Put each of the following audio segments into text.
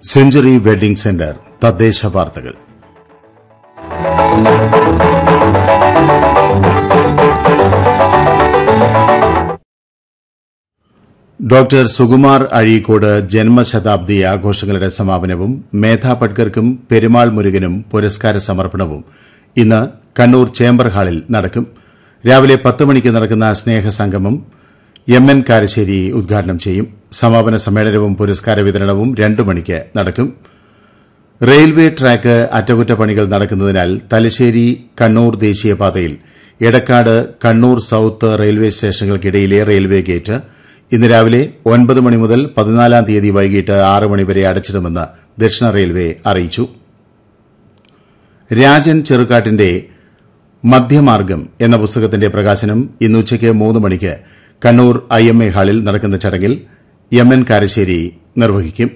century wedding centre തദ്ദേശ വാർത്തകൾ doctor Sukumar Azhikode ജന്മശതാബ്ദി ആഘോഷങ്ങളുടെ സമാപനവും മേധാ പട്കർക്കും പെരുമാൾ മുരുകനും പുരസ്കാര സമർപ്പണവും ഇന്ന് കണ്ണൂർ ചേംബർ ഹാളിൽ നടക്കും രാവിലെ പത്ത് മണിക്ക് നടക്കുന്ന സ്നേഹസംഗമം എം എൻ കാരശ്ശേരി ഉദ്ഘാടനം ചെയ്യും സമാപന സമ്മേളനവും പുരസ്കാര വിതരണവും രണ്ടു മണിക്ക് നടക്കും റെയിൽവേ ട്രാക്ക് അറ്റകുറ്റപ്പണികൾ നടക്കുന്നതിനാൽ തലശ്ശേരി കണ്ണൂർ ദേശീയപാതയിൽ എടക്കാട് കണ്ണൂർ സൌത്ത് റെയിൽവേ സ്റ്റേഷനുകൾക്കിടയിലെ റെയിൽവേ ഗേറ്റ് ഇന്ന് രാവിലെ ഒൻപത് മണി മുതൽ പതിനാലാം തീയതി വൈകിട്ട് ആറ് മണിവരെ അടച്ചിടുമെന്ന് ദക്ഷിണ റെയിൽവേ അറിയിച്ചു രാജൻ ചെറുക്കാട്ടിന്റെ മധ്യമാർഗം എന്ന പുസ്തകത്തിന്റെ പ്രകാശനം ഇന്ന് ഉച്ചയ്ക്ക് മൂന്ന് മണിക്ക് കണ്ണൂർ ഐ എം എ ഹാളിൽ നടക്കുന്ന ചടങ്ങിൽ എം എൻ കാരശ്ശേരി നിർവഹിക്കും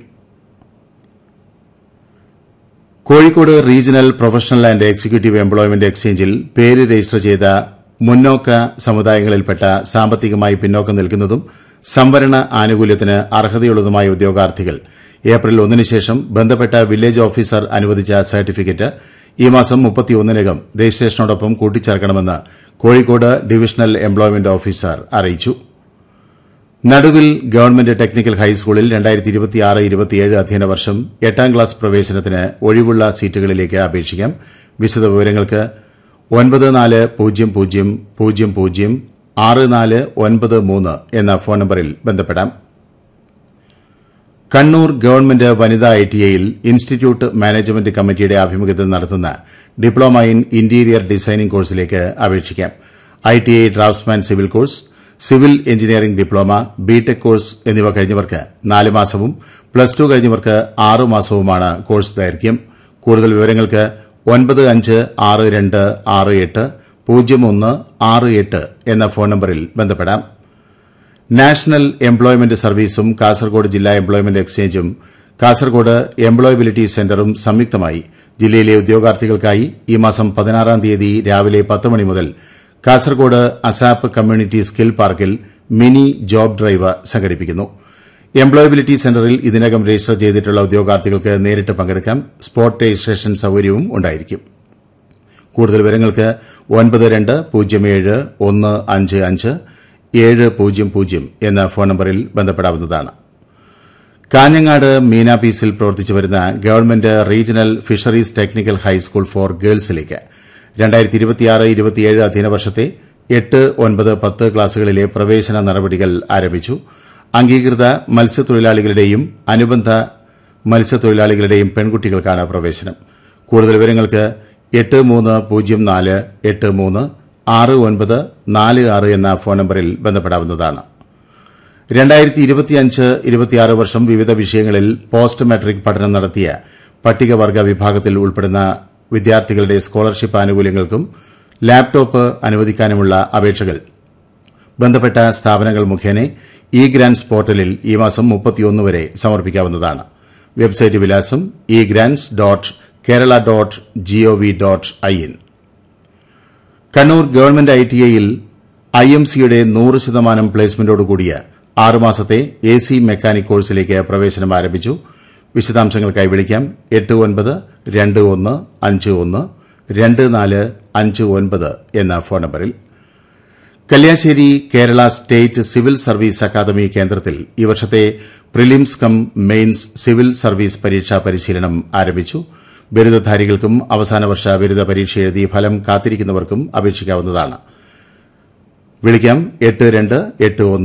Kozhikode regional professional and executive employment എക്സ്ചേഞ്ചിൽ പേര് രജിസ്റ്റർ ചെയ്ത മുന്നോക്ക സമുദായങ്ങളിൽപ്പെട്ട സാമ്പത്തികമായി പിന്നോക്കം നിൽക്കുന്നതും സംവരണ ആനുകൂല്യത്തിന് അർഹതയുള്ളതുമായ ഉദ്യോഗാർത്ഥികൾ ഏപ്രിൽ ഒന്നിന് ശേഷം ബന്ധപ്പെട്ട വില്ലേജ് ഓഫീസർ അനുവദിച്ച സർട്ടിഫിക്കറ്റ് ഈ മാസം മുപ്പത്തിയൊന്നിനകം രജിസ്ട്രേഷനോടൊപ്പം കൂട്ടിച്ചേർക്കണമെന്ന് കോഴിക്കോട് ഡിവിഷണൽ എംപ്ലോയ്മെന്റ് ഓഫീസർ അറിയിച്ചു നടുവിൽ ഗവൺമെന്റ് ടെക്നിക്കൽ ഹൈസ്കൂളിൽ അധ്യയന വർഷം എട്ടാം ക്ലാസ് പ്രവേശനത്തിന് ഒഴിവുള്ള സീറ്റുകളിലേക്ക് അപേക്ഷിക്കാം വിശദ വിവരങ്ങൾക്ക് ഒൻപത് നാല് പൂജ്യം പൂജ്യം പൂജ്യം പൂജ്യം ആറ് നാല് ഒൻപത് മൂന്ന് എന്ന ഫോൺ നമ്പറിൽ ബന്ധപ്പെടാം കണ്ണൂർ ഗവൺമെന്റ് വനിതാ ഐടിഐയിൽ ഇൻസ്റ്റിറ്റ്യൂട്ട് മാനേജ്മെന്റ് കമ്മിറ്റിയുടെ ആഭിമുഖ്യത്തിൽ നടത്തുന്ന ഡിപ്ലോമ ഇൻ ഇന്റീരിയർ ഡിസൈനിംഗ് കോഴ്സിലേക്ക് അപേക്ഷിക്കാം ITI draftsman civil course civil engineering diploma BTech course എന്നിവ കഴിഞ്ഞവർക്ക് നാല് മാസവും പ്ലസ് ടു കഴിഞ്ഞവർക്ക് ആറ് മാസവുമാണ് കോഴ്സ് ദൈർഘ്യം കൂടുതൽ വിവരങ്ങൾക്ക് ഒൻപത് അഞ്ച് ആറ് രണ്ട് ആറ് എട്ട് പൂജ്യം ഒന്ന് ആറ് എട്ട് എന്ന ഫോൺ നമ്പറിൽ ബന്ധപ്പെടാം നാഷണൽ എംപ്ലോയ്മെന്റ് സർവീസും കാസർഗോഡ് ജില്ലാ എംപ്ലോയ്മെന്റ് എക്സ്ചേഞ്ചും കാസർഗോഡ് എംപ്ലോയബിലിറ്റി സെന്ററും സംയുക്തമായി ജില്ലയിലെ ഉദ്യോഗാർത്ഥികൾക്കായി ഈ മാസം പതിനാറാം തീയതി രാവിലെ പത്ത് മണി മുതൽ കാസർഗോഡ് അസാപ്പ് കമ്മ്യൂണിറ്റി സ്കിൽ പാർക്കിൽ മിനി ജോബ് ഡ്രൈവ് സംഘടിപ്പിക്കുന്നു എംപ്ലോയബിലിറ്റി സെന്ററിൽ ഇതിനകം രജിസ്റ്റർ ചെയ്തിട്ടുള്ള ഉദ്യോഗാർത്ഥികൾക്ക് നേരിട്ട് പങ്കെടുക്കാം സ്പോട്ട് രജിസ്ട്രേഷൻ സൌകര്യവും ഉണ്ടായിരിക്കും കൂടുതൽ വിവരങ്ങൾക്ക് ഒൻപത് രണ്ട് പൂജ്യം ഏഴ് ഒന്ന് അഞ്ച് അഞ്ച് ഏഴ് പൂജ്യം പൂജ്യം എന്ന ഫോൺ നമ്പറിൽ ബന്ധപ്പെടാവുന്നതാണ് കാഞ്ഞങ്ങാട് മീനാപീസിൽ പ്രവർത്തിച്ചു വരുന്ന government regional fisheries technical high school for ഗേൾസിലേക്ക് അധ്യയന വർഷത്തെ എട്ട് ഒൻപത് പത്ത് ക്ലാസുകളിലെ പ്രവേശന നടപടികൾ ആരംഭിച്ചു അംഗീകൃത മത്സ്യത്തൊഴിലാളികളുടെയും അനുബന്ധ മത്സ്യത്തൊഴിലാളികളുടെയും പെൺകുട്ടികൾക്കാണ് പ്രവേശനം കൂടുതൽ വിവരങ്ങൾക്ക് എട്ട് മൂന്ന് പൂജ്യം നാല് എട്ട് മൂന്ന് ആറ് ഒൻപത് നാല് ആറ് എന്ന ഫോൺ നമ്പറിൽ ബന്ധപ്പെടാവുന്നതാണ് രണ്ടായിരത്തി ഇരുപത്തിയഞ്ച് ഇരുപത്തിയാറ് വർഷം വിവിധ വിഷയങ്ങളിൽ പോസ്റ്റ് മെട്രിക് പഠനം നടത്തിയ പട്ടികവർഗ വിഭാഗത്തിൽ ഉൾപ്പെടുന്ന വിദ്യാർത്ഥികളുടെ സ്കോളർഷിപ്പ് ആനുകൂല്യങ്ങൾക്കും ലാപ്ടോപ്പ് അനുവദിക്കാനുമുള്ള അപേക്ഷകൾ ബന്ധപ്പെട്ട സ്ഥാപനങ്ങൾ മുഖേന ഇ ഗ്രാന്റ്സ് പോർട്ടലിൽ ഈ മാസം മുപ്പത്തിയൊന്ന് വരെ സമർപ്പിക്കാവുന്നതാണ് വെബ്സൈറ്റ് വിലാസം E grants dot Kerala dot G O V dot I N Kannur government ഐടിഐയിൽ ഐ എം സിയുടെ നൂറ് ശതമാനം പ്ലേസ്മെന്റോടുകൂടിയ ആറുമാസത്തെ എ സി മെക്കാനിക് കോഴ്സിലേക്ക് പ്രവേശനം ആരംഭിച്ചു വിശദാംശങ്ങൾക്കായി വിളിക്കാം എട്ട് ഒൻപത് രണ്ട് ഒന്ന് അഞ്ച് ഒന്ന് രണ്ട് നാല് അഞ്ച് ഒൻപത് എന്ന ഫോൺ നമ്പറിൽ Kalliasseri Kerala state civil service academy കേന്ദ്രത്തിൽ ഈ വർഷത്തെ prelims cum mains civil service പരീക്ഷാ പരിശീലനം ആരംഭിച്ചു ബിരുദധാരികൾക്കും അവസാന വർഷ ബിരുദ പരീക്ഷ എഴുതി ഫലം കാത്തിരിക്കുന്നവർക്കും അപേക്ഷിക്കാവുന്നതാണ് വിളിക്കാം എട്ട് രണ്ട് എട്ട് ഒന്ന്